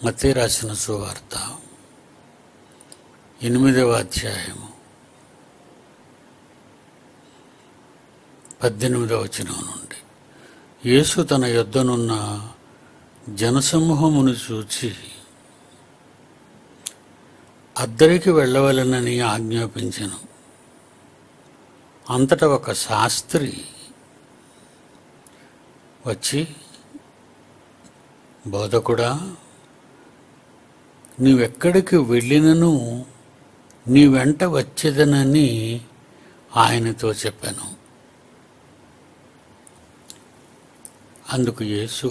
మత్తే రాసిన సువార్త ఎనిమిదవ అధ్యాయము పద్దెనిమిదవ వచనం నుండి యేసు తన యొద్దనున్న జనసమూహమును చూచి అద్దరికి వెళ్ళవలనని ఆజ్ఞాపించను అంతటా ఒక శాస్త్రి వచ్చి బోధకుడా నీవెక్కడికి వెళ్ళినను నీ వెంట వచ్చేదనని ఆయనతో చెప్పాను అందుకు యేసు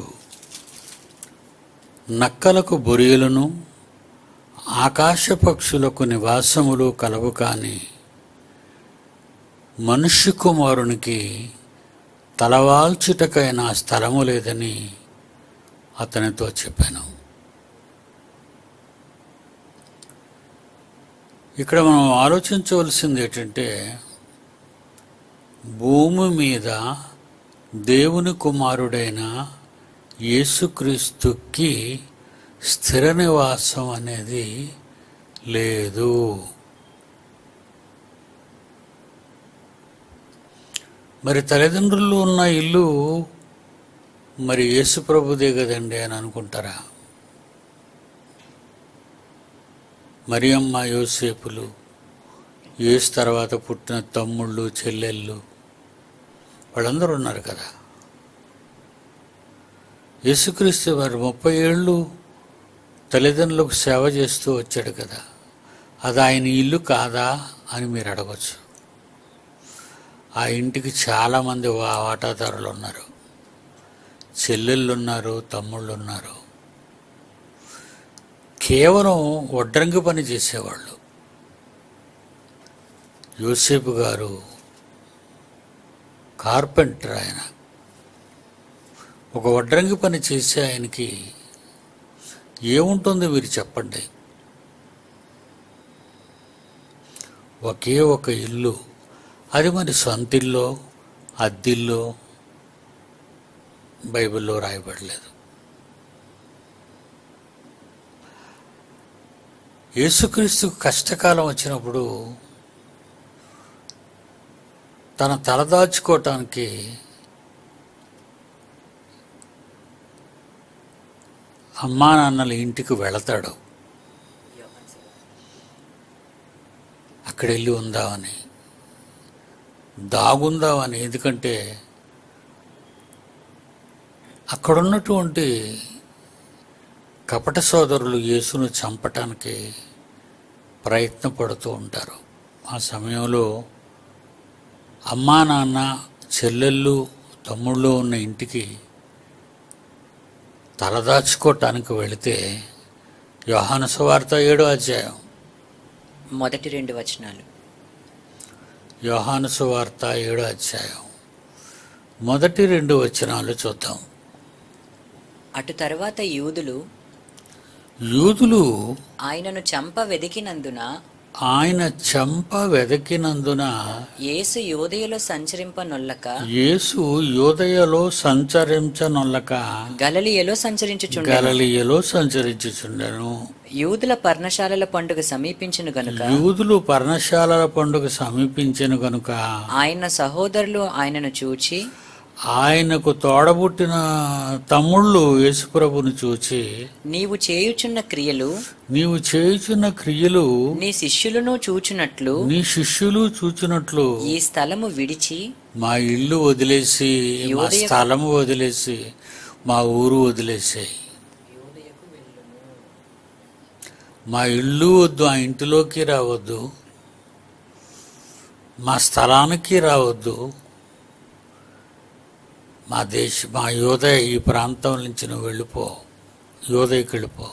నక్కలకు బొరియలను ఆకాశ పక్షులకు నివాసములు కలవు కాని మనుష్య కుమారునికి తలవాల్చుటకైన స్థలము లేదని అతనితో చెప్పాను ఇక్కడ మనం ఆలోచించవలసింది ఏంటంటే భూమి మీద దేవుని కుమారుడైన యేసుక్రీస్తుకి స్థిర నివాసం అనేది లేదు మరి తల్లిదండ్రులు ఉన్న ఇల్లు మరి యేసు ప్రభుదే కదండి అని అనుకుంటారా మరియమ్మ యోసేపులు యేసు తర్వాత పుట్టిన తమ్ముళ్ళు చెల్లెళ్ళు వాళ్ళందరూ ఉన్నారు కదా యేసుక్రీస్తు వారు ముప్పై ఏళ్ళు తల్లిదండ్రులకు సేవ చేస్తూ వచ్చాడు కదా అది ఆయన ఇల్లు కాదా అని మీరు అడగచ్చు ఆ ఇంటికి చాలామంది వా- వాటాదారులు ఉన్నారు చెల్లెళ్ళు ఉన్నారు తమ్ముళ్ళు ఉన్నారు కేవలం వడ్రంగి పని చేసేవాళ్ళు యోసేపు గారు కార్పెంటర్ ఆయన ఒక వడ్రంగి పని చేసే ఆయనకి ఏముంటుందో మీరు చెప్పండి ఒకే ఒక ఇల్లు అది మరి సొంతిల్లో అద్దిల్లో బైబిల్లో రాయబడలేదు యేసుక్రీస్తు కష్టకాలం వచ్చినప్పుడు తన తలదాచుకోవటానికి అమ్మా నాన్నల ఇంటికి వెళతాడు అక్కడ వెళ్ళి ఉందామని దాగుందామని ఎందుకంటే అక్కడున్నటువంటి కపట సోదరులు యేసును చంపటానికి ప్రయత్నపడుతూ ఉంటారు ఆ సమయంలో అమ్మా నాన్న చెల్లెళ్ళు తమ్ముళ్ళు ఉన్న ఇంటికి తలదాచుకోవటానికి వెళితే యోహాను సువార్త ఏడో అధ్యాయం మొదటి రెండు వచనాలు యోహాను సువార్త ఏడో అధ్యాయం మొదటి రెండు వచనాలు చూద్దాం అటు తరువాత యూదులు యూదులు ఆయనను చంప వెదికినందున ఆయన చంప వెదకినందున యేసు యోదయలో సంచరింపనొల్లక యేసు యోదయలో సంచరించనొల్లక గలలియలో సంచరించుచుండెను గలలియలో సంచరించుచుండెను యూదుల పర్ణశాలల పండుగ సమీపించును గనుక యూదులు పర్ణశాలల పండుగ సమీపించెను గనుక ఆయన సహోదరులు ఆయనను చూచి ఆయనకు తోడబుట్టిన తమ్ముళ్ళు యేసుప్రభుని చూచి నీవు చేయుచున్న క్రియలు నీవు చేయుచున్న క్రియలు నీ శిష్యులను చూచునట్లు నీ శిష్యులు చూచినట్లు ఈ స్థలము విడిచి మా ఇల్లు వదిలేసి మా యోదయ- స్థలము వదిలేసి మా ఊరు వదిలేసాయి మా ఇల్లు వద్దు ఆ ఇంటిలోకి రావద్దు మా స్థలానికి రావద్దు మా దేశ మా యోదయ ఈ ప్రాంతం నుంచి నువ్వు వెళ్ళిపో యోదయకి వెళ్ళిపో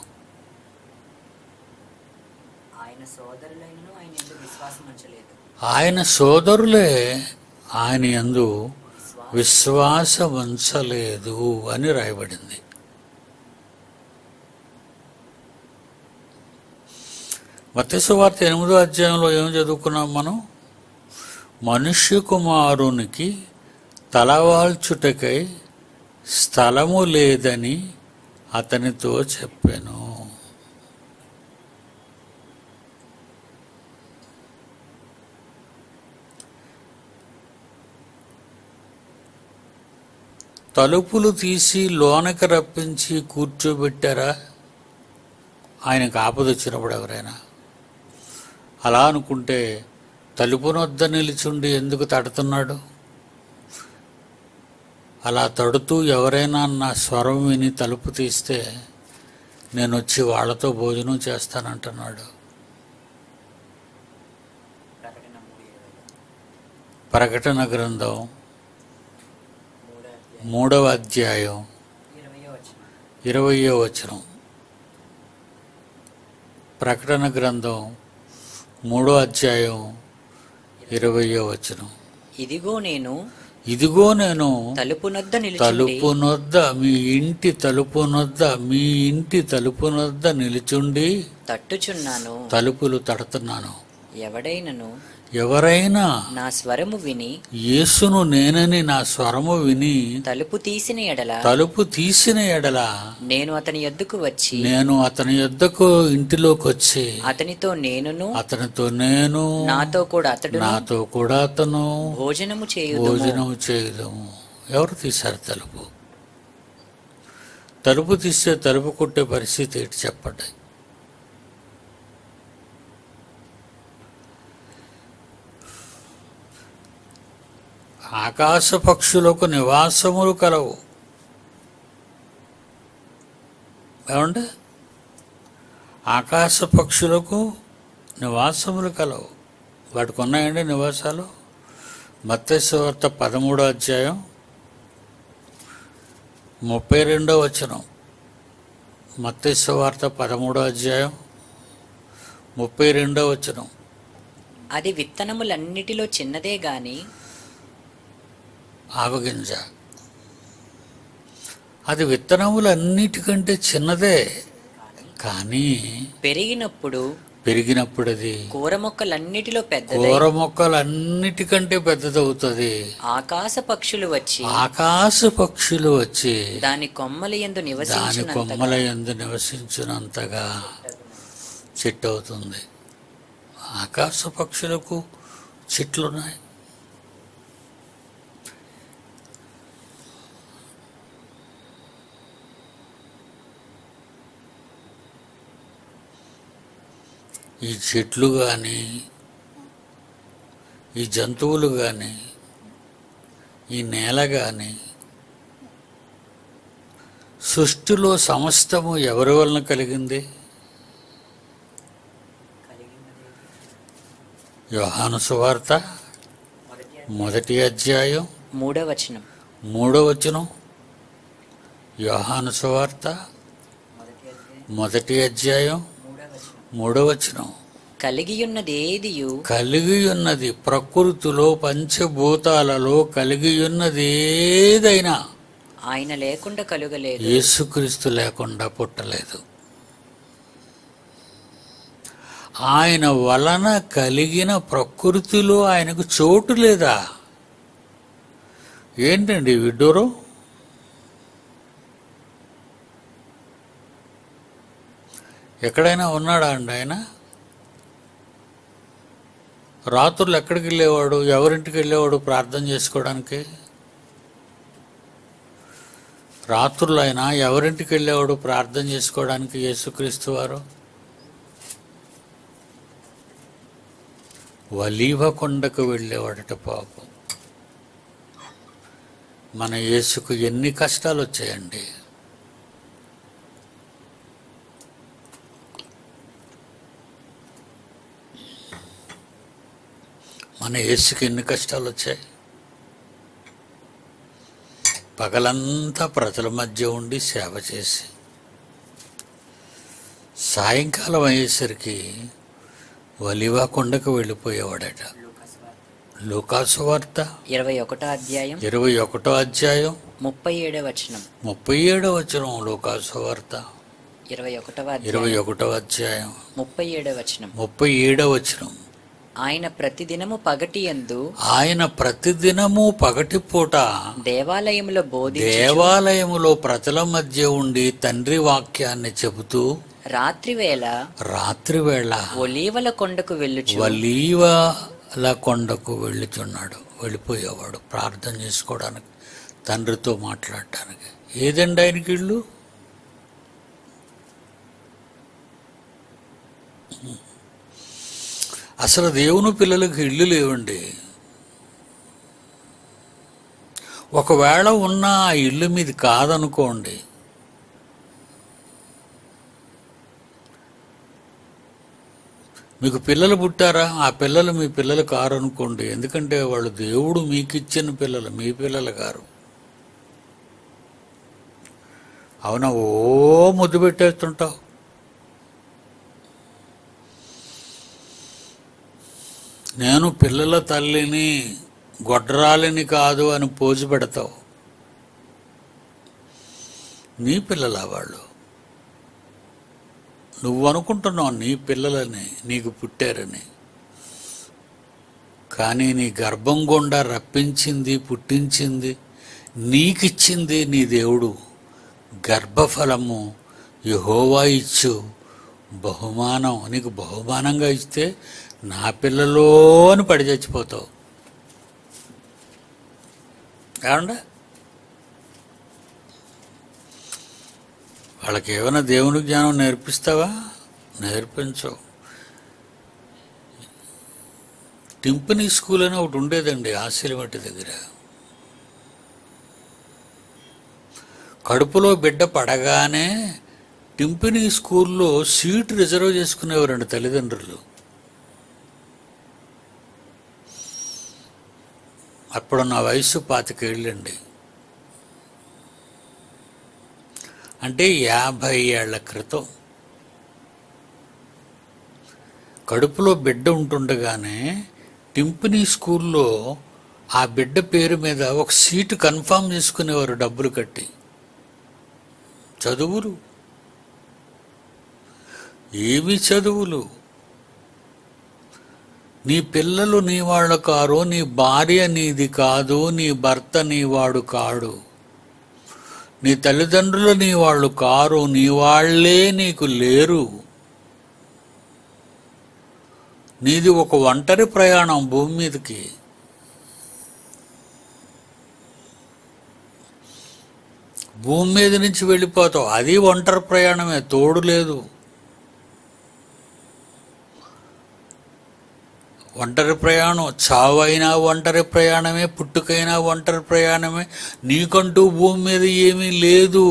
ఆయన సోదరులైనను ఆయన విశ్వాసం ఉంచలేదు ఆయన సోదరులే ఆయన యందు విశ్వాసం ఉంచలేదు అని రాయబడింది మత్స్య వార్త ఎనిమిదో అధ్యాయంలో ఏం చదువుకున్నాం మనం మనుష్య కుమారునికి తలవాల్చుటకై స్థలము లేదని అతనితో చెప్పాను తలుపులు తీసి లోనకి రప్పించి కూర్చోబెట్టారా ఆయనకు ఆపద వచ్చినప్పుడు ఎవరైనా అలా అనుకుంటే తలుపునొద్ద నిలిచుండి ఎందుకు తడుతున్నాడు అలా తడుతూ ఎవరైనా నా స్వరం విని తలుపు తీస్తే నేను వచ్చి వాళ్ళతో భోజనం చేస్తానంటున్నాడు ప్రకటన మూడు ఇరవై ప్రకటన గ్రంథం మూడో అధ్యాయం మూడవ అధ్యాయం ఇరవయో వచనం ఇరవయో వచనం ప్రకటన గ్రంథం మూడో అధ్యాయం ఇరవయో వచనం ఇదిగో నేను ఇదిగో నేను తలుపునొద్ద నిలుచుండి తలుపునొద్ద మీ ఇంటి తలుపునొద్ద మీ ఇంటి తలుపునొద్ద నిలుచుండి తట్టుచున్నాను తలుపులు తడుతున్నాను ఎవడైనను ఎవరైనా నా స్వరము విని యేసును నేనని నా స్వరము విని తలుపు తీసిన ఎడల తలుపు తీసిన ఎడల నేను అతని యొద్దకు వచ్చి నేను అతని యొద్దకు ఇంటిలోకి వచ్చి అతనితో నేనును అతనితో నేను నాతో కూడా అతడు నాతో కూడా అతను భోజనము చేయుదు భోజనం చేయదము ఎవరు తీశారు తలుపు తలుపు తీస్తే తలుపు కొట్టే పరిస్థితి ఏంటి చెప్పండి ఆకాశ పక్షులకు నివాసములు కలవు ఏమండి ఆకాశ పక్షులకు నివాసములు కలవు వాటికి ఉన్నాయండి నివాసాలు మత్స్యవార్త పదమూడో అధ్యాయం ముప్పై రెండో వచనం మత్స్యవార్త పదమూడో అధ్యాయం ముప్పై రెండో వచనం అది విత్తనములన్నిటిలో చిన్నదే గాని ఆవగింజ అది విత్తనములన్నిటికంటే చిన్నదే కానీ పెరిగినప్పుడు పెరిగినప్పుడు అది కూర మొక్కలన్నిటిలో పెద్దదై కూర మొక్కలన్నిటికంటే పెద్దదవుతుంది ఆకాశ పక్షులు వచ్చి ఆకాశ పక్షులు వచ్చి దాని కొమ్మల యందు దాని నివసించినంత కొమ్మల ఎందు నివసించినంతగా చెట్టు అవుతుంది ఆకాశ పక్షులకు చెట్లున్నాయి ఈ చెట్లు కానీ ఈ జంతువులు కానీ ఈ నేల కానీ సృష్టిలో సమస్తము ఎవరి వలన కలిగింది యోహాను సువార్త మొదటి అధ్యాయం మూడవ వచనం మూడో వచనం యోహాను సువార్త మొదటి అధ్యాయం మూడో వచనం కలిగియున్నది ఏదియు కలిగి ఉన్నది ప్రకృతిలో పంచభూతాలలో కలిగి ఉన్నది ఏదైనా ఆయన లేకుండా కలుగలేదు యేసుక్రీస్తు లేకుండా పుట్టలేదు ఆయన వలన కలిగిన ప్రకృతిలో ఆయనకు చోటు లేదా ఏంటండి విడ్డూరం ఎక్కడైనా ఉన్నాడా అండి ఆయన రాత్రులు ఎక్కడికి వెళ్ళేవాడు ఎవరింటికి వెళ్ళేవాడు ప్రార్థన చేసుకోవడానికి రాత్రులు ఆయన ఎవరింటికి వెళ్ళేవాడు ప్రార్థన చేసుకోవడానికి యేసుక్రీస్తు వారు వలీవ కొండకు వెళ్ళేవాడట పాపం మన యేసుకు ఎన్ని కష్టాలు వచ్చాయండి మన యేసుకి ఎన్ని కష్టాలు వచ్చాయి పగలంతా ప్రజల మధ్య ఉండి సేవ చేసి సాయంకాలం అయ్యేసరికి వలివా కొండకు వెళ్ళిపోయేవాడట లూకాసు వార్త ఇరవై ఒకటో అధ్యాయం ఇరవై ఒకటో అధ్యాయం ముప్పై ఏడవ వచనం ముప్పై ఏడవ వచనం లూకాసు వార్త ఇరవై ఒకటవ ఇరవై అధ్యాయం ఒకటో అధ్యాయం ముప్పై ఏడవ వచనం ముప్పై ఏడవ వచనం ఆయన ప్రతిదినము పగటి యందు ఆయన ప్రతిదినము పగటిపూట దేవాలయములో బోధి దేవాలయములో ప్రజల మధ్య ఉండి తండ్రి వాక్యాన్ని చెబుతూ రాత్రి వేళ రాత్రి వేళ ఒలీవల కొండకు వెళ్ళుచు వలీవల కొండకు వెళ్ళుచున్నాడు వెళ్ళిపోయేవాడు ప్రార్థన చేసుకోవడానికి తండ్రితో మాట్లాడటానికి ఏదండి ఆయనకి ఇల్లు అసలు దేవుని పిల్లలకు ఇల్లు లేవండి ఒకవేళ ఉన్న ఆ ఇల్లు మీది కాదనుకోండి మీకు పిల్లలు పుట్టారా ఆ పిల్లలు మీ పిల్లలు కారు అనుకోండి ఎందుకంటే వాళ్ళు దేవుడు మీకు ఇచ్చిన పిల్లలు మీ పిల్లలు కారు అవునా ఓ ముద్దు పెట్టేస్తుంటావు నేను పిల్లల తల్లిని గొడ్రాలిని కాదు అని పోజు పెడతావు నీ పిల్లల వాళ్ళు నువ్వు అనుకుంటున్నావు నీ పిల్లలని నీకు పుట్టారని కానీ నీ గర్భం గుండా రప్పించింది పుట్టించింది నీకిచ్చింది నీ దేవుడు గర్భఫలము యహోవా ఇచ్చు బహుమానం నీకు బహుమానంగా ఇస్తే నా పిల్లలో అని పడి చచ్చిపోతావు ఏమండ వాళ్ళకి ఏమైనా దేవుని జ్ఞానం నేర్పిస్తావా నేర్పించవు టింపనీ స్కూల్ అని ఒకటి ఉండేదండి ఆశీలమట్టి దగ్గర కడుపులో బిడ్డ పడగానే టింపినీ స్కూల్లో సీట్ రిజర్వ్ చేసుకునేవారండి తల్లిదండ్రులు అప్పుడు నా వయసు పాతికేళ్ళండి అంటే యాభై ఏళ్ల క్రితం కడుపులో బిడ్డ ఉంటుండగానే టింపినీ స్కూల్లో ఆ బిడ్డ పేరు మీద ఒక సీటు కన్ఫామ్ చేసుకునేవారు డబ్బులు కట్టి చదువులు ఏమి చదువులు నీ పిల్లలు నీ వాళ్ళు కారు నీ భార్య నీది కాదు నీ భర్త నీ వాడు కాడు నీ తల్లిదండ్రులు నీ వాళ్ళు కారు నీ వాళ్ళే నీకు లేరు నీది ఒక ఒంటరి ప్రయాణం భూమి మీదకి భూమి మీద నుంచి వెళ్ళిపోతావు అది ఒంటరి ప్రయాణమే తోడు లేదు ఒంటరి ప్రయాణం చావైనా ఒంటరి ప్రయాణమే పుట్టుకైనా ఒంటరి ప్రయాణమే నీకంటూ భూమి మీద ఏమీ లేదు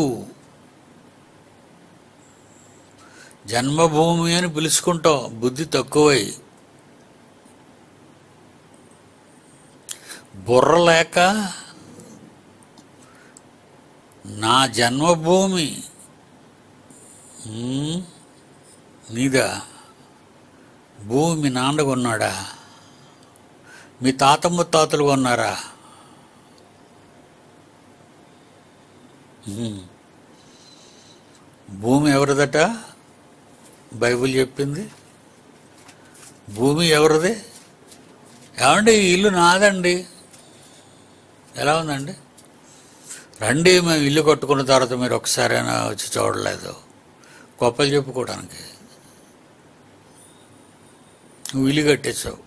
జన్మభూమి అని పిలుచుకుంటాం బుద్ధి తక్కువై బుర్ర లేక నా జన్మభూమి ఉమ్, నీదా భూమి మీ నాన్న కొన్నాడా మీ తాత ముత్తాతలు కొన్నారా ఉమ్. భూమి ఎవరిదట బైబిల్ చెప్పింది భూమి ఎవరిది ఏమండి ఈ ఇల్లు నాదండి ఎలా ఉందండి రండి మేము ఇల్లు కట్టుకున్న తర్వాత మీరు ఒకసారైనా వచ్చి చూడలేదు గొప్పలు చెప్పుకోవడానికి నువ్వు ఇల్లు కట్టేశావు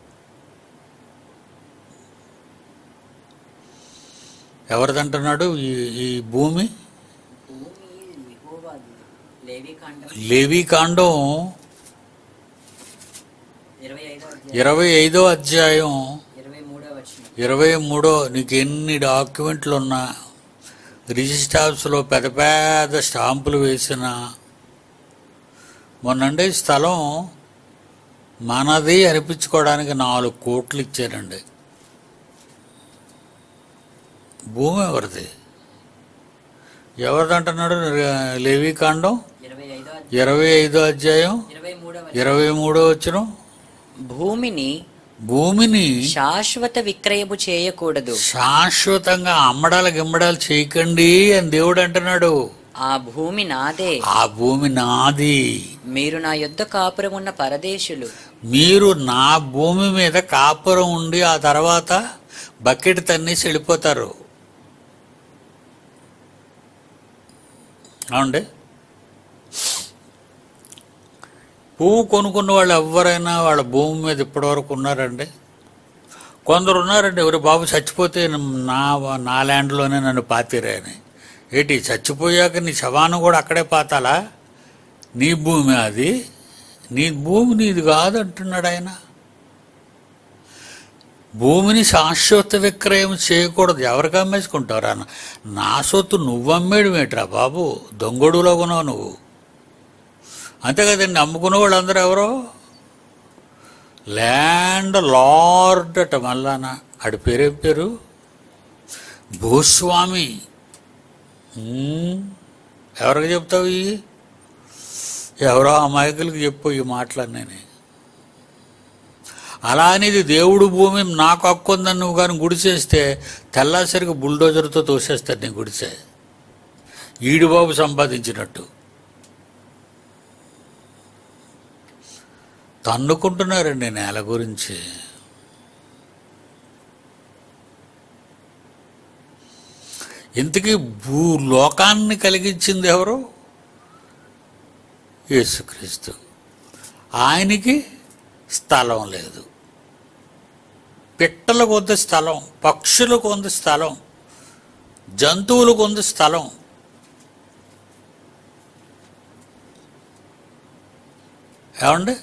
ఎవరిదంటున్నాడు ఈ ఈ భూమి లేవి కాండం ఇరవై ఐదో ఇరవై ఐదో అధ్యాయం ఇరవై మూడో వచ్చిన ఇరవై మూడో నీకు ఎన్ని డాక్యుమెంట్లు ఉన్నా రిజిస్టార్స్లో పెద్ద పెద్ద స్టాంపులు వేసిన మొన్నండి స్థలం మనది అనిపించుకోవడానికి నాలుగు కోట్లు ఇచ్చారండి భూమి ఎవరిది ఎవరిది అంటున్నాడు లేవి కాండం ఇరవై ఐదో ఇరవై ఐదో అధ్యాయం ఇరవై మూడో ఇరవై మూడో వచ్చిన భూమిని భూమిని శాశ్వత విక్రయము చేయకూడదు శాశ్వతంగా అమ్మడాలు గిమ్మడాలు చేయకండి అని దేవుడు అంటున్నాడు ఆ భూమి నాదే ఆ భూమి నాది మీరు నా యొద్ద కాపురమున్న పరదేశులు మీరు నా భూమి మీద కాపురం ఉండి ఆ తర్వాత బకెట్ తన్నేసి వెళ్ళిపోతారు అవునండి పువ్వు కొనుక్కున్న వాళ్ళు ఎవరైనా వాళ్ళ భూమి మీద ఇప్పటివరకు ఉన్నారండి కొందరు ఉన్నారండి ఎవరు బాబు చచ్చిపోతే నా నా ల్యాండ్లోనే నన్ను పాతిరే అని ఏంటి చచ్చిపోయాక నీ శవాన్ని కూడా అక్కడే పాతాలా నీ భూమి అది నీ భూమి నీది కాదు అంటున్నాడు ఆయన భూమిని శాశ్వత విక్రయం చేయకూడదు ఎవరికి అమ్మేసుకుంటారా అన్న నా సొత్తు నువ్వు అమ్మేయడమేట్రా బాబు దొంగడులో కొన్నావు నువ్వు అంతే కదండి అమ్ముకున్న వాళ్ళందరూ ఎవరో ల్యాండ్ లార్డ్ అట మళ్ళాన ఆడి పేరేం పేరు భూస్వామి ఉమ్, ఎవరికి చెప్తావు ఇవి ఎవరో అమాయకులకి చెప్పు ఈ మాటలన్నీ అలా అనేది దేవుడు భూమి నాకు హక్కు ఉందని నువ్వు కానీ గుడిచేస్తే తెల్లాసరికి బుల్డోజర్తో తోసేస్తాడు నీ గుడిసే ఈడుబాబు సంపాదించినట్టు తన్నుకుంటున్నారండి నేల గురించి ఇంతకీ భూలోకాన్ని కలిగించింది ఎవరు యేసుక్రీస్తు ఆయనకి స్థలం లేదు పిట్టలకు కొంత స్థలం పక్షులకు కొంత స్థలం జంతువులకు కొంత స్థలం ఏమండి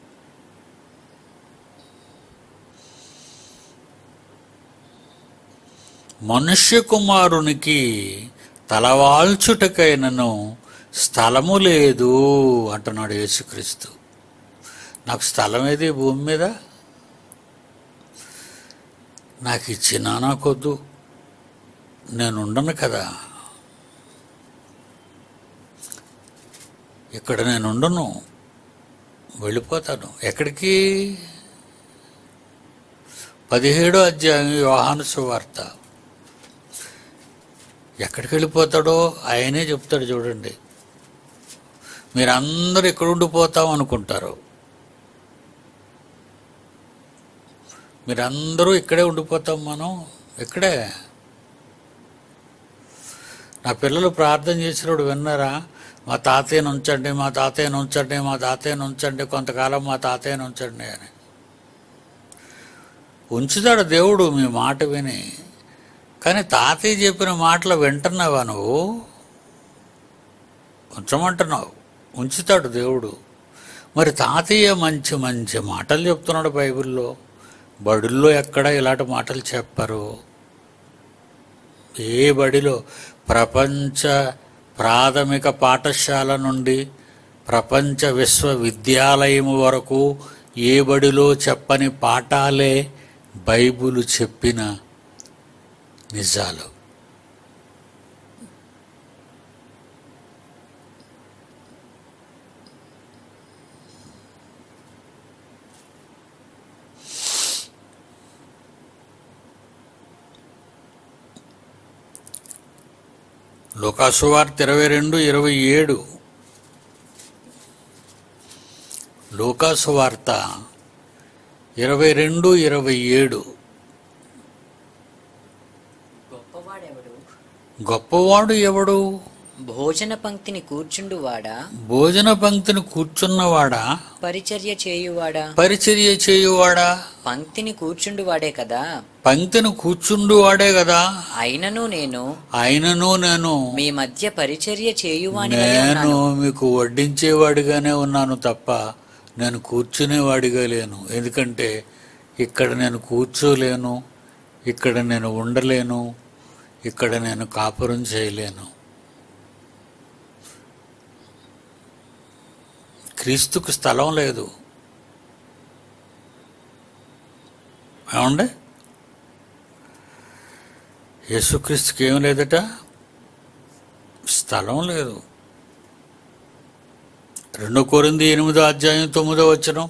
మనుష్య కుమారునికి తలవాల్చుటకైనను స్థలము లేదు అంటున్నాడు యేసుక్రీస్తు నాకు స్థలం ఏది ఈ భూమి మీద నాకు ఇచ్చినా నాకొద్దు నేను ఉండను కదా ఇక్కడ నేను ఉండను వెళ్ళిపోతాను ఎక్కడికి పదిహేడో అధ్యాయం యోహాను సువార్త ఎక్కడికి వెళ్ళిపోతాడో ఆయనే చెప్తాడు చూడండి మీరందరూ ఇక్కడ ఉండిపోతాం అనుకుంటారు మీరందరూ ఇక్కడే ఉండిపోతాం మనం ఇక్కడే నా పిల్లలు ప్రార్థన చేసినప్పుడు విన్నారా మా తాతయ్యను ఉంచండి మా తాతయ్యను ఉంచండి మా తాతయ్యను ఉంచండి కొంతకాలం మా తాతయ్యను ఉంచండి అని ఉంచుతాడు దేవుడు మీ మాట విని కానీ తాతయ్య చెప్పిన మాటలు వింటున్నావా నువ్వు ఉంచమంటున్నావు ఉంచుతాడు దేవుడు మరి తాతయ్య మంచి మంచి మాటలు చెప్తున్నాడు బైబిల్లో బడుల్లో ఎక్కడ ఇలాంటి మాటలు చెప్పరు ఏ బడిలో ప్రపంచ ప్రాథమిక పాఠశాల నుండి ప్రపంచ విశ్వవిద్యాలయం వరకు ఏ బడిలో చెప్పని పాఠాలే బైబిలు చెప్పిన నిజాలు లోకాసువార్త ఇరవై రెండు ఇరవై ఏడు లోకాసువార్త ఇరవై రెండు ఇరవై ఏడు గొప్పవాడెవడు గొప్పవాడు ఎవడు భోజన పంక్తిని కూర్చుండువాడా భోజన పంక్తిని కూర్చున్నవాడా పరిచర్య చేయువాడా పరిచర్య చేయువాడా పంక్తిని కూర్చుండువాడే కదా పంక్తిని కూర్చుండువాడే కదా అయినను నేను ఆయనను నేను మీ మధ్య పరిచర్య చేయువాని నేను మీకు వడ్డించేవాడిగానే ఉన్నాను తప్ప నేను కూర్చునేవాడిగా లేను ఎందుకంటే ఇక్కడ నేను కూర్చోలేను ఇక్కడ నేను ఉండలేను ఇక్కడ నేను కాపురం చేయలేను క్రీస్తుకు స్థలం లేదు ఏమండి యేసుక్రీస్తుకి ఏం లేదట స్థలం లేదు రెండో కొరింది ఎనిమిదో అధ్యాయం తొమ్మిదో వచనం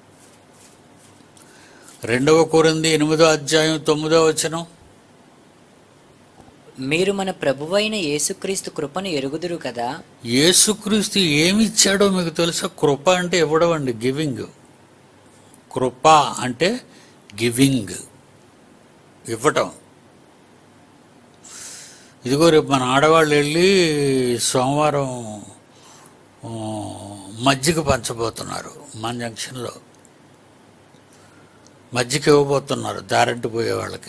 రెండవ కొరింది ఎనిమిదో అధ్యాయం తొమ్మిదో వచనం మీరు మన ప్రభువైన యేసుక్రీస్తు కృపను ఎరుగుదురు కదా యేసుక్రీస్తు ఏమి ఇచ్చాడో మీకు తెలుసా కృప అంటే ఇవ్వడం అండి గివింగ్ కృప అంటే గివింగ్ ఇవ్వటం ఇదిగో రేపు మన ఆడవాళ్ళు వెళ్ళి సోమవారం ఆ, మజ్జిగ పంచబోతున్నారు మన జంక్షన్లో మధ్యకి ఇవ్వబోతున్నారు దారంటి పోయే వాళ్ళకి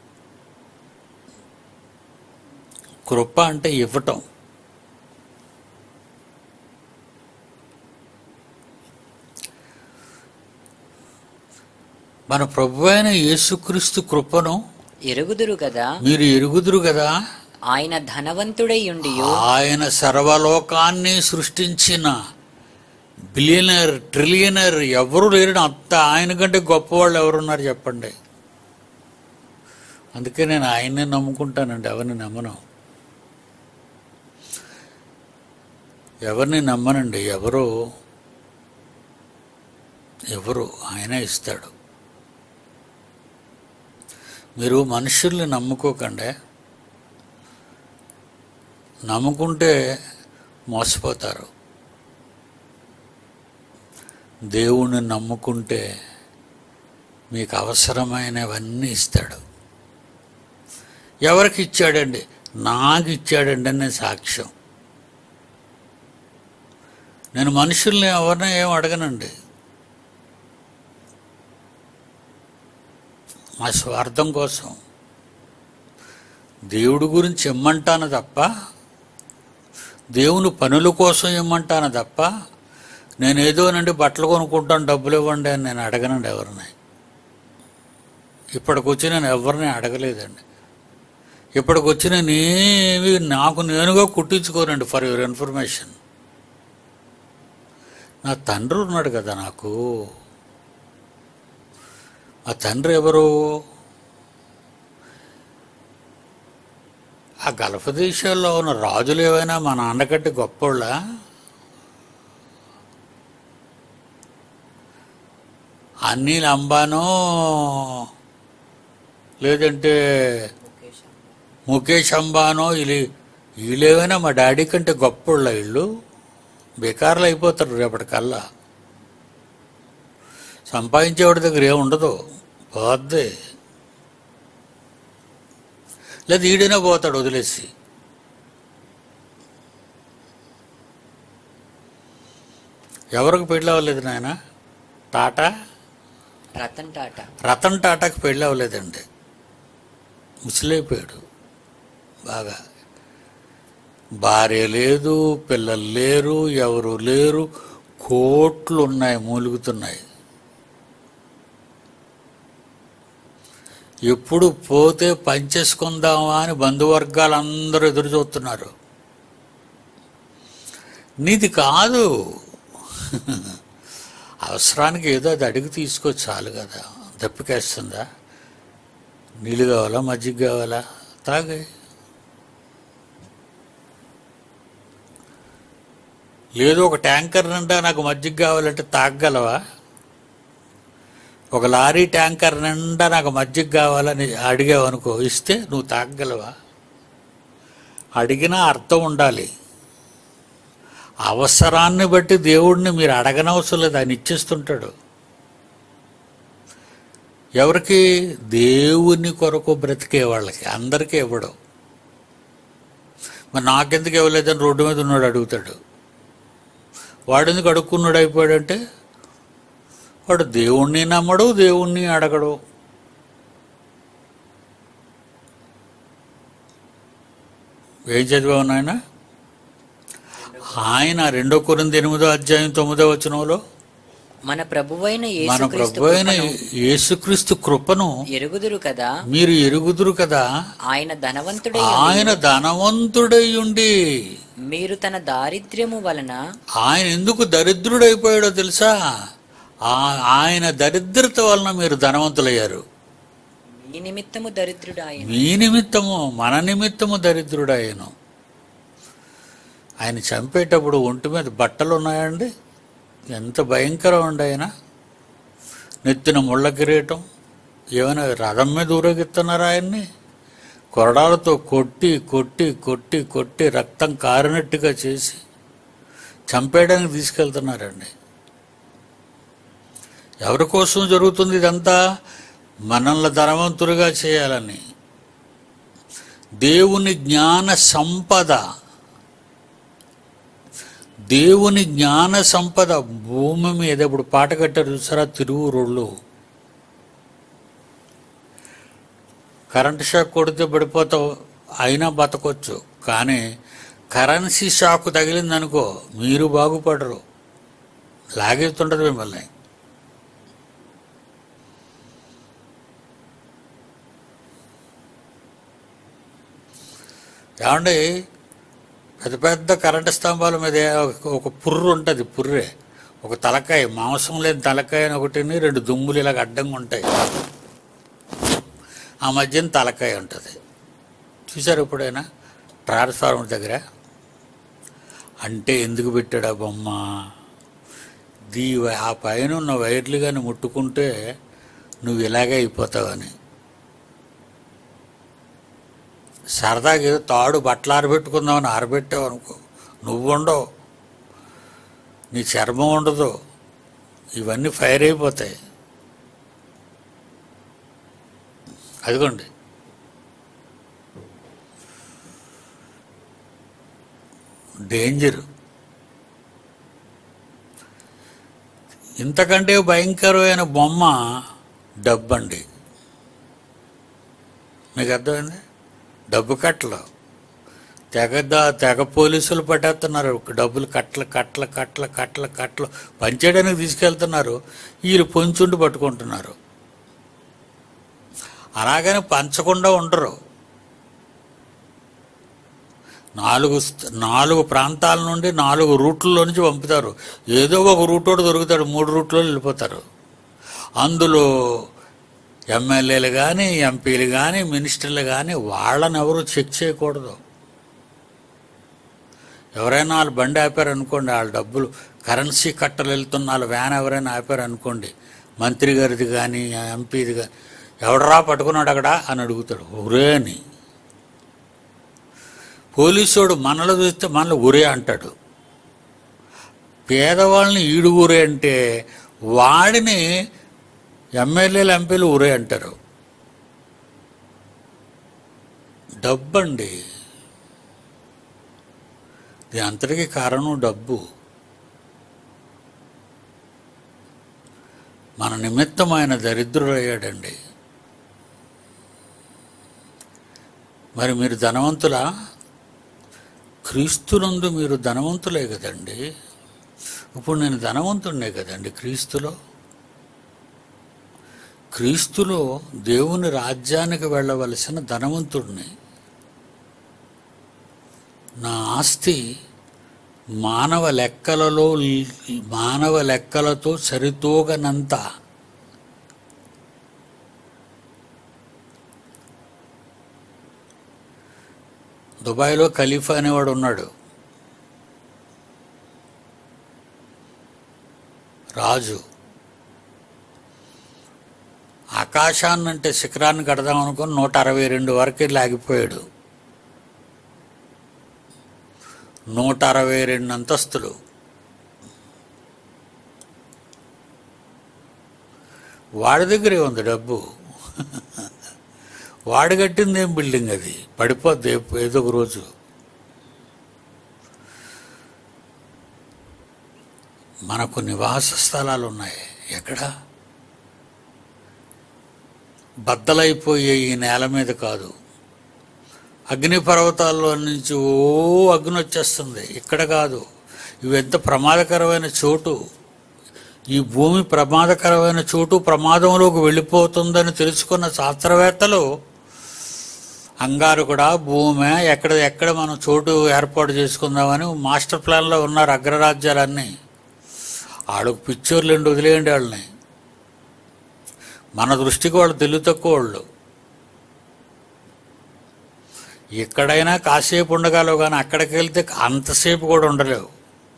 కృప అంటే ఇవ్వటం మన ప్రభు అయిన యేసుక్రీస్తు కృపను ఎరుగుదురు కదా మీరు ఎరుగుదురు కదా ఆయన ధనవంతుడై ఉండి ఆయన సర్వలోకాన్ని సృష్టించిన బిలియనర్ ట్రిలియనర్ ఎవరు లేరు అంత ఆయన కంటే గొప్పవాళ్ళు ఎవరున్నారు చెప్పండి అందుకే నేను ఆయన్నే నమ్ముకుంటానండి ఎవరిని నమ్మను ఎవరిని నమ్మనండి ఎవరు ఎవరు ఆయనే ఇస్తాడు మీరు మనుషుల్ని నమ్ముకోకండి నమ్ముకుంటే మోసపోతారు దేవుణ్ణి నమ్ముకుంటే మీకు అవసరమైనవన్నీ ఇస్తాడు ఎవరికి ఇచ్చాడండి నాకు ఇచ్చాడండి అనే సాక్ష్యం నేను మనుషుల్ని ఎవరిని ఏం అడగనండి మా స్వార్థం కోసం దేవుడి గురించి ఇమ్మంటాను తప్ప దేవుని పనుల కోసం ఇమ్మంటాను తప్ప నేను ఏదో నుండి బట్టలు కొనుక్కుంటాను డబ్బులు ఇవ్వండి అని నేను అడగనండి ఎవరిని ఇప్పటికొచ్చి నేను ఎవరిని అడగలేదండి ఇప్పటికొచ్చి నేను ఏమి నాకు నేనుగా కుట్టించుకోనండి ఫర్ యువర్ ఇన్ఫర్మేషన్ నా తండ్రి ఉన్నాడు కదా నాకు ఆ తండ్రి ఎవరు ఆ గల్ఫ్ దేశాల్లో ఉన్న రాజులు ఏవైనా మా నాన్నకంటే గొప్పోళ్ళ అనిల్ అంబానో లేదంటే ముఖేష్ అంబానో వీళ్ళు వీళ్ళేమైనా మా డాడీ కంటే గొప్పోళ్ళ వీళ్ళు బేకార్లు అయిపోతారు రేపటికల్లా సంపాదించేవాడి దగ్గర ఏం ఉండదు పోద్ది లేదా ఈడైనా పోతాడు వదిలేసి ఎవరికి పెళ్ళి అవ్వలేదు నాయన టాటా రతన్ టాటా రతన్ టాటాకి పెళ్ళి అవ్వలేదండి ముసలైపోయాడు బాగా భార్య లేదు పిల్లలు లేరు ఎవరు లేరు కోట్లు ఉన్నాయి మూలుగుతున్నాయి ఎప్పుడు పోతే పంచేసుకుందామా అని బంధువర్గాలు అందరూ ఎదురు చూస్తున్నారు నీది కాదు అవసరానికి ఏదో అది అడిగి తీసుకో చాలు కదా దప్పికేస్తుందా నీళ్ళు కావాలా మజ్జిగ కావాలా తాగే లేదు ఒక ట్యాంకర్ నిండా నాకు మజ్జిగ కావాలంటే తాగగలవా ఒక లారీ ట్యాంకర్ నిండా నాకు మజ్జిగ కావాలని అడిగావు అనుకో ఇస్తే నువ్వు తాగగలవా అడిగినా అర్థం ఉండాలి అవసరాన్ని బట్టి దేవుడిని మీరు అడగనవసరం లేదు ఆయన ఇచ్చేస్తుంటాడు ఎవరికి దేవుని కొరకు బ్రతికే వాళ్ళకి అందరికీ ఇవ్వడు మరి నాకెందుకు ఇవ్వలేదని రోడ్డు మీద ఉన్నాడు అడుగుతాడు వాడెందుకు అడుక్కున్నాడు అయిపోయాడంటే వాడు దేవుణ్ణి నమ్మడు దేవుణ్ణి అడగడు ఏం చదివావు నాయన ఆయన రెండో కొరింది ఎనిమిదో అధ్యాయం తొమ్మిదో వచనంలో మన ప్రభువైన మన యేసుక్రీస్తు ప్రభు అయిన కృపను యేసుక్రీస్తు కృపను ఎరుగుదురు కదా మీరు ఎరుగుదురు కదా ఆయన ధనవంతుడై ఆయన ధనవంతుడై ఉండి మీరు తన దారిద్ర్యము వలన ఆయన ఎందుకు దరిద్రుడైపోయాడో తెలుసా ఆ- ఆయన దరిద్రత వలన మీరు ధనవంతులయ్యారు మీ నిమిత్తము దరిద్రుడు ఆయన మీ నిమిత్తము మన నిమిత్తము దరిద్రుడాయను ఆయన చంపేటప్పుడు ఒంటి మీద బట్టలు ఉన్నాయండి ఎంత భయంకరం అండి ఆయన నెత్తిన ముళ్ళ కిరీటం ఏమైనా రథం మీద ఊరేగిస్తున్నారా ఆయన్ని కొరడాలతో కొట్టి కొట్టి కొట్టి కొట్టి రక్తం కారినట్టుగా చేసి చంపేయడానికి తీసుకెళ్తున్నారండి ఎవరి కోసం జరుగుతుంది ఇదంతా మనల్ని ధనవంతులుగా చేయాలని దేవుని జ్ఞాన సంపద దేవుని జ్ఞాన సంపద భూమి మీద ఇప్పుడు పాట కట్టారు చూసారా తిరువురుళ్ళు కరెంట్ షాక్ కొడితే పడిపోతావు అయినా బతకొచ్చు కానీ కరెన్సీ షాక్ తగిలిందనుకో మీరు బాగుపడరు లాగేస్తుంటుంది మిమ్మల్ని ఏమండి పెద్ద పెద్ద కరెంటు స్తంభాల మీద ఒక- ఒక పుర్రు ఉంటుంది పుర్రే ఒక తలకాయ మాంసం లేని తలకాయ అని ఒకటిని రెండు దుమ్ములు ఇలాగ అడ్డంగా ఉంటాయి ఆ మధ్యన తలకాయ ఉంటుంది చూసారు ఎప్పుడైనా ట్రాన్స్ఫార్మర్ దగ్గర అంటే ఎందుకు పెట్టాడు ఆ బొమ్మ దీ ఆ పైన ఉన్న వైర్లు కానీ ముట్టుకుంటే నువ్వు ఇలాగే అయిపోతావని సరదాగా ఏదో తాడు బట్టలు ఆరబెట్టుకుందామని ఆరబెట్టావు అనుకో నువ్వు ఉండవు నీ చర్మం ఉండదు ఇవన్నీ ఫైర్ అయిపోతాయి అదిగోండి డేంజర్ ఇంతకంటే భయంకరమైన బొమ్మ డబ్బండి మీకు అర్థమైంది డబ్బు కట్టలు తెగ దా- తెగ పోలీసులు పట్టేస్తున్నారు డబ్బులు కట్టలు కట్టలు కట్టలు కట్టలు కట్టలు పంచేయడానికి తీసుకెళ్తున్నారు వీళ్ళు పొంచుండి పట్టుకుంటున్నారు అలాగని పంచకుండా ఉండరు నాలుగు స్థ- నాలుగు ప్రాంతాల నుండి నాలుగు రూట్లలో నుంచి పంపుతారు ఏదో ఒక రూట్ ఒకటి దొరుకుతాడు మూడు రూట్లో వెళ్ళిపోతారు అందులో ఎమ్మెల్యేలు కానీ ఎంపీలు కానీ మినిస్టర్లు కానీ వాళ్ళని ఎవరు చెక్ చేయకూడదు ఎవరైనా వాళ్ళు బండి ఆపారు అనుకోండి వాళ్ళ డబ్బులు కరెన్సీ కట్టలు వెళ్తున్న వాళ్ళ వ్యాన్ ఎవరైనా ఆపారు అనుకోండి మంత్రి గారిది కానీ ఎంపీది కానీ ఎవడరా పట్టుకున్నాడు అక్కడ అని అడుగుతాడు ఒరే అని పోలీసోడు మనలో చూస్తే మనలో ఒరే అంటాడు పేదవాళ్ళని ఈడు ఊరే అంటే వాడిని ఎమ్మెల్యేలు ఎంపీలు ఊరే అంటారు డబ్బండి దీని అంతటికీ కారణం డబ్బు మన నిమిత్తం ఆయన దరిద్రుడయ్యాడండి మరి మీరు ధనవంతులా క్రీస్తునందు మీరు ధనవంతులే కదండి ఇప్పుడు నేను ధనవంతుడినే కదండి క్రీస్తులో క్రీస్తులో దేవుని రాజ్యానికి వెళ్ళవలసిన ధనవంతుడిని నా ఆస్తి మానవ లెక్కలలో మానవ లెక్కలతో సరితూగనంత దుబాయ్లో ఖలీఫా అనేవాడు ఉన్నాడు రాజు ఆకాశాన్నంటే శిఖరాన్ని కడదాం అనుకుని నూట అరవై రెండు వరకు లాగిపోయాడు నూట అరవై రెండు అంతస్తులు వాడి దగ్గరే ఉంది డబ్బు వాడు కట్టింది ఏం బిల్డింగ్ అది పడిపోద్ది ఏ- ఏదో ఒక రోజు మనకు నివాస స్థలాలు ఉన్నాయి ఎక్కడ బద్దలైపోయే ఈ నేల మీద కాదు అగ్ని పర్వతాల్లో నుంచి ఓ అగ్ని వచ్చేస్తుంది ఇక్కడ కాదు ఇవి ఎంత ప్రమాదకరమైన చోటు ఈ భూమి ప్రమాదకరమైన చోటు ప్రమాదంలోకి వెళ్ళిపోతుందని తెలుసుకున్న శాస్త్రవేత్తలు అంగారు కూడా భూమి ఎక్కడ ఎక్కడ మనం చోటు ఏర్పాటు చేసుకుందామని మాస్టర్ ప్లాన్లో ఉన్నారు అగ్రరాజ్యాలన్నీ వాళ్ళకు పిచ్చోర్లు ఎండు వదిలేయండి వాళ్ళని మన దృష్టికి వాళ్ళు తెలివి తక్కువ వాళ్ళు ఎక్కడైనా కాసేపు ఉండగలవు కానీ అక్కడికి వెళ్తే అంతసేపు కూడా ఉండలేవు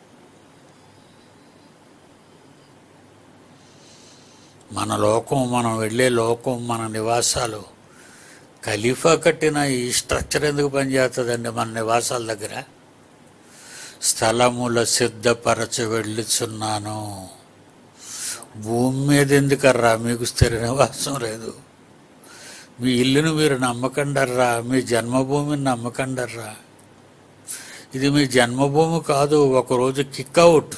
మన లోకం మనం వెళ్ళే లోకం మన నివాసాలు ఖలీఫా కట్టిన ఈ స్ట్రక్చర్ ఎందుకు పనిచేస్తుందండి మన నివాసాల దగ్గర స్థలముల సిద్ధపరచ వెళ్ళుచున్నాను భూమి మీద ఎందుకర్రా మీకు స్థిర నివాసం లేదు మీ ఇల్లును మీరు నమ్మకండర్రా మీ జన్మభూమిని నమ్మకండర్రా ఇది మీ జన్మభూమి కాదు ఒకరోజు కిక్ అవుట్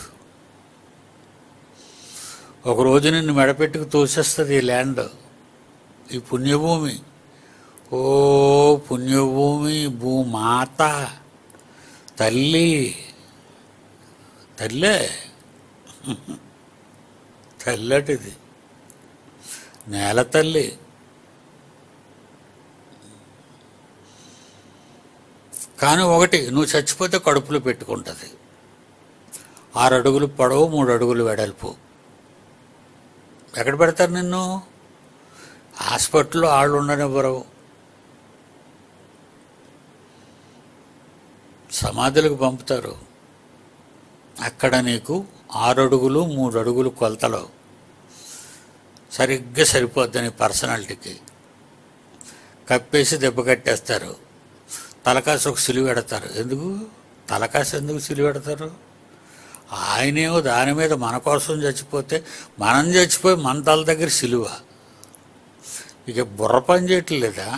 ఒకరోజు నిన్ను మెడపెట్టుకు తోసేస్తుంది ఈ ల్యాండ్ ఈ పుణ్యభూమి ఓ పుణ్యభూమి భూమాత తల్లి తల్లే తెల్లటిది నేల తల్లి కానీ ఒకటి నువ్వు చచ్చిపోతే కడుపులో పెట్టుకుంటుంది ఆరు అడుగులు పొడవు మూడు అడుగులు వెడల్పు ఎక్కడ పెడతారు నిన్ను హాస్పిటల్లో వాళ్ళు ఉండనివ్వరు సమాధులకు పంపుతారు అక్కడ నీకు ఆరు అడుగులు మూడు అడుగులు కొలతలు సరిగ్గా సరిపోద్దని పర్సనాలిటీకి కప్పేసి దెబ్బ కట్టేస్తారు తలకాసు ఒక సిలువ పెడతారు ఎందుకు తలకాసు ఎందుకు సిలువ పెడతారు ఆయనేమో దాని మీద మన కోసం చచ్చిపోతే మనం చచ్చిపోయి మన తల దగ్గర సిలువ ఇక బుర్ర పని చేయట్లేదా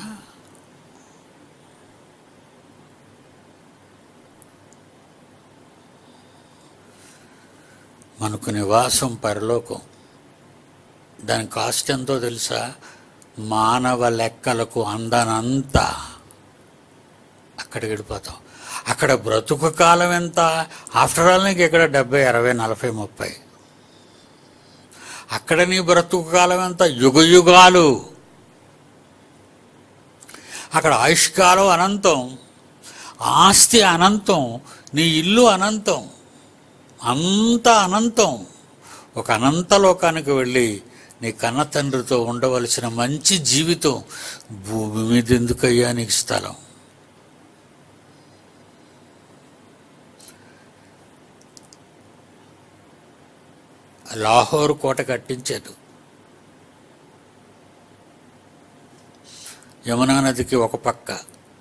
మనకు నివాసం పరలోకం దాని కాస్ట్ ఎంతో తెలుసా మానవ లెక్కలకు అందనంతా అక్కడికి వెళ్ళిపోతాం అక్కడ బ్రతుకు కాలం ఎంత ఆఫ్టర్ ఆల్ నీకు ఇక్కడ డెబ్బై అరవై నలభై ముప్పై అక్కడ నీ బ్రతుకు కాలం ఎంత యుగ యుగాలు అక్కడ ఆయుష్కాలం అనంతం ఆస్తి అనంతం నీ ఇల్లు అనంతం అంత అనంతం ఒక అనంత లోకానికి వెళ్ళి నీ కన్న తండ్రితో ఉండవలసిన మంచి జీవితం భూమి మీద ఎందుకయ్యా నీకు స్థలం లాహోర్ కోట కట్టించాడు యమునా నదికి ఒక పక్క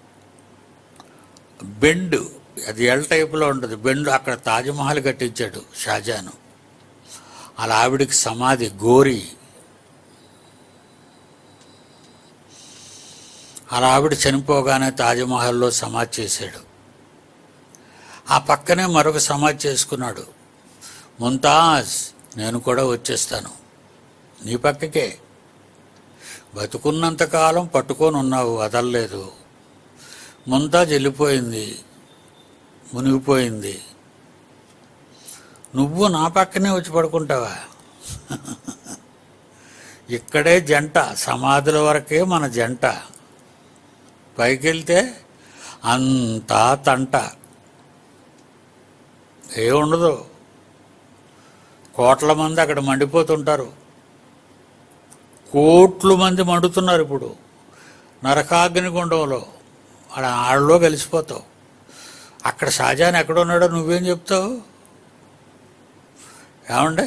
బెండు అది ఎల్ టైపులో ఉంటుంది బెండు అక్కడ తాజ్మహల్ కట్టించాడు షాజాను అలా ఆవిడికి సమాధి గోరి అలా ఆవిడ చనిపోగానే తాజ్మహల్లో సమాధి చేశాడు ఆ పక్కనే మరొక సమాధి చేసుకున్నాడు ముంతాజ్ నేను కూడా వచ్చేస్తాను నీ పక్కకే బతుకున్నంతకాలం పట్టుకొని ఉన్నావు వదలలేదు ముంతాజ్ వెళ్ళిపోయింది మునిగిపోయింది నువ్వు నా పక్కనే వచ్చి పడుకుంటావా ఇక్కడే జంట సమాధుల వరకే మన జంట పైకి వెళ్తే అంతా తంట ఏ ఉండదు కోట్ల మంది అక్కడ మండిపోతుంటారు కోట్లు మంది మండుతున్నారు ఇప్పుడు నరకాగ్నిగుండంలో ఆడ ఆడలో కలిసిపోతావు అక్కడ షాజాన్ ఎక్కడ ఉన్నాడో నువ్వేం చెప్తావు ఏమండి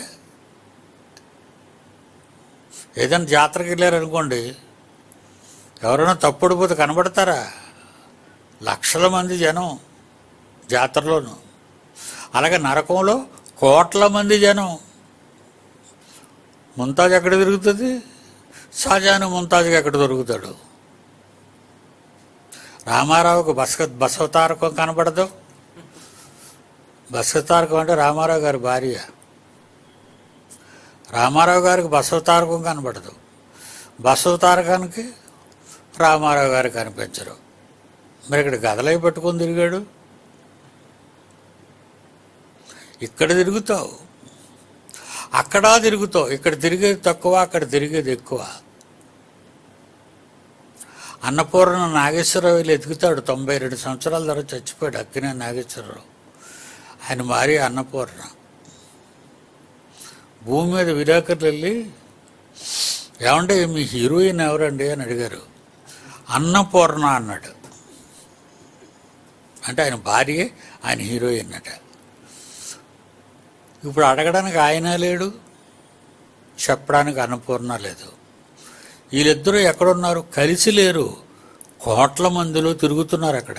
ఏదైనా జాతరకి వెళ్ళారనుకోండి ఎవరైనా తప్పుడిపోతే కనబడతారా లక్షల మంది జనం జాతరలోను అలాగే నరకంలో కోట్ల మంది జనం ముంతాజ్ ఎక్కడ తిరుగుతుంది షాజాను ముంతాజ్కి ఎక్కడ దొరుకుతాడు రామారావుకు బస బసవతారకం కనబడదు బసవతారకం అంటే రామారావు గారి భార్య రామారావు గారికి బసవతారకం కనబడదు బసవతారకానికి రామారావు గారు కనిపించరు మరి ఇక్కడ గదలై పట్టుకొని తిరిగాడు ఇక్కడ తిరుగుతావు అక్కడ తిరుగుతావు ఇక్కడ తిరిగేది తక్కువ అక్కడ తిరిగేది ఎక్కువ అన్నపూర్ణ నాగేశ్వరరావు వీళ్ళు ఎదుగుతాడు తొంభై రెండు సంవత్సరాల తర్వాత చచ్చిపోయాడు అక్కినే నాగేశ్వరరావు ఆయన భార్య అన్నపూర్ణ భూమి మీద విడాకర్లు వెళ్ళి ఏమంటే మీ హీరోయిన్ ఎవరండి అని అడిగారు అన్నపూర్ణ అన్నాడు అంటే ఆయన భార్యే ఆయన హీరోయిన్ అట ఇప్పుడు అడగడానికి ఆయన లేడు చెప్పడానికి అన్నపూర్ణ లేదు వీళ్ళిద్దరూ ఎక్కడున్నారు కలిసి లేరు కోట్ల మందిలో తిరుగుతున్నారు అక్కడ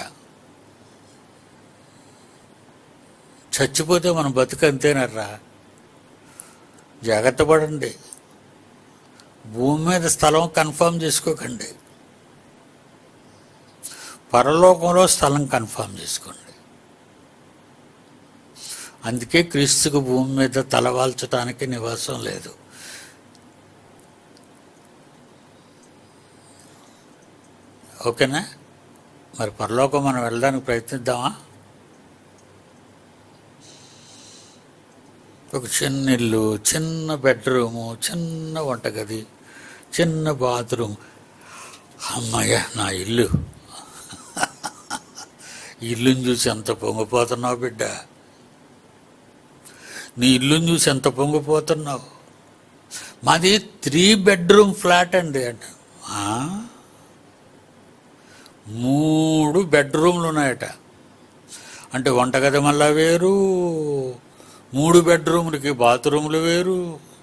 చచ్చిపోతే మన బతుకు అంతేనర్రా జాగ్రత్త పడండి భూమి మీద స్థలం కన్ఫర్మ్ చేసుకోకండి పరలోకంలో స్థలం కన్ఫర్మ్ చేసుకోండి అందుకే క్రీస్తుకు భూమి మీద తలవాల్చడానికి నివాసం లేదు ఓకేనా మరి పరలోకం మనం వెళ్ళడానికి ప్రయత్నిద్దామా ఒక చిన్న ఇల్లు చిన్న బెడ్రూము చిన్న వంటగది చిన్న బాత్రూమ్ అమ్మయ్య నా ఇల్లు ఇల్లుని చూసి ఎంత పొంగిపోతున్నావు బిడ్డ నీ ఇల్లుని చూసి ఎంత పొంగిపోతున్నావు మాది త్రీ బెడ్రూమ్ ఫ్లాట్ అండి అంటే "ఆ? మూడు బెడ్రూమ్లు ఉన్నాయట అంటే వంటగది మళ్ళా వేరు మూడు బెడ్రూమ్లకి బాత్రూములు వేరు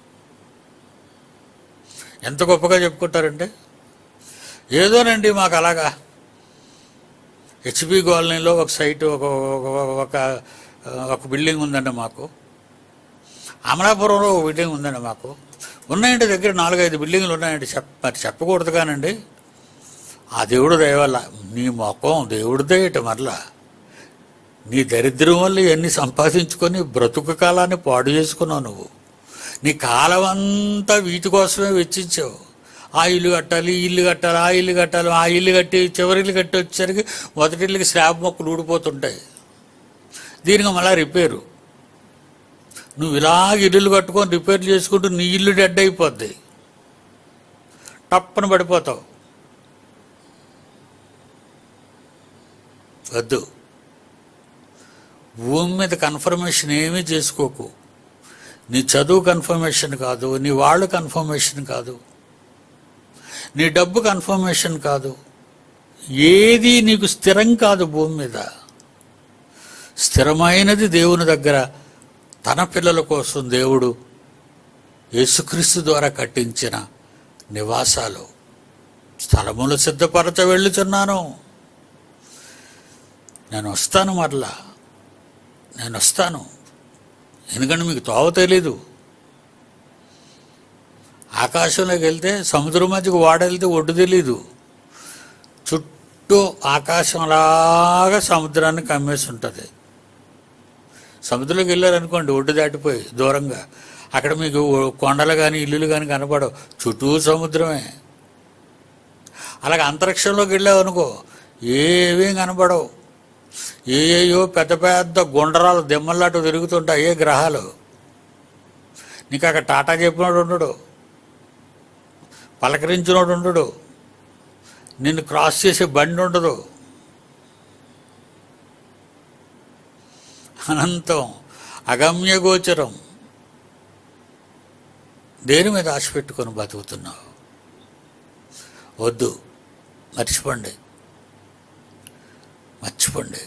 ఎంత గొప్పగా చెప్పుకుంటారంటే ఏదోనండి మాకు అలాగా హెచ్పి కాలనీలో ఒక సైట్ ఒక ఒక- ఒక ఒక బిల్డింగ్ ఉందండి మాకు అమలాపురంలో ఒక బిల్డింగ్ ఉందండి మాకు ఉన్నాయండి దగ్గర నాలుగైదు బిల్డింగ్లు ఉన్నాయండి చెప్ మరి చెప్పకూడదు కానండి ఆ దేవుడు దయవల్ల నీ మొఖం దేవుడిదే ఇటు మరలా నీ దరిద్రం వల్ల ఇవన్నీ సంపాదించుకొని బ్రతుకు కాలాన్ని పాడు చేసుకున్నావు నువ్వు నీ కాలం అంతా వీటి కోసమే వెచ్చించావు ఆ ఇల్లు కట్టాలి ఈ ఇల్లు కట్టాలి ఆ ఇల్లు కట్టాలి ఆ ఇల్లు కట్టి చివరి ఇల్లు కట్టి వచ్చేసరికి మొదటి ఇల్లుకి స్లాబ్ మొక్కలు ఊడిపోతుంటాయి దీనికి మళ్ళీ రిపేరు నువ్వు ఇలాగ ఇల్లులు కట్టుకొని రిపేర్ చేసుకుంటూ నీ ఇల్లు డెడ్ అయిపోద్ది టప్పన పడిపోతావు వద్దు భూమి మీద కన్ఫర్మేషన్ ఏమీ చేసుకోకు నీ చదువు కన్ఫర్మేషన్ కాదు నీ వాళ్ళు కన్ఫర్మేషన్ కాదు నీ డబ్బు కన్ఫర్మేషన్ కాదు ఏది నీకు స్థిరం కాదు భూమి మీద స్థిరమైనది దేవుని దగ్గర తన పిల్లల కోసం దేవుడు యేసుక్రీస్తు ద్వారా కట్టించిన నివాసాలు స్థలములు సిద్ధపరచ వెళ్ళుచున్నాను నేను వస్తాను మరలా నేను వస్తాను ఎందుకంటే మీకు తోవ తెలీదు ఆకాశంలోకి వెళ్తే సముద్రం మధ్యకు వాడెళ్తే ఒడ్డు తెలీదు చుట్టూ ఆకాశం అలాగా సముద్రాన్ని కమ్మేసి ఉంటుంది సముద్రంలోకి వెళ్ళారనుకోండి ఒడ్డు దాటిపోయి దూరంగా అక్కడ మీకు కొండలు కానీ ఇల్లులు కానీ కనపడవు చుట్టూ సముద్రమే అలాగే అంతరిక్షంలోకి వెళ్ళావనుకో ఏమీ కనపడవు ఏయో పెద్ద పెద్ద గుండరాలు దెమ్మల్లాటు తిరుగుతుంటాయి ఏ గ్రహాలు నీకు అక్కడ టాటా చెప్పినోడు ఉండడు పలకరించినోడు ఉండడు నిన్ను క్రాస్ చేసే బండి ఉండదు అనంతం అగమ్య గోచరం దేని మీద ఆశ పెట్టుకొని బతుకుతున్నావు వద్దు మర్చిపోండి మర్చిపోండి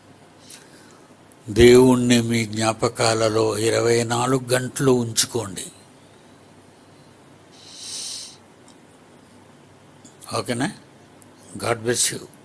దేవుణ్ణి మీ జ్ఞాపకాలలో ఇరవై నాలుగు గంటలు ఉంచుకోండి ఓకేనా గాడ్ బ్లెస్ యూ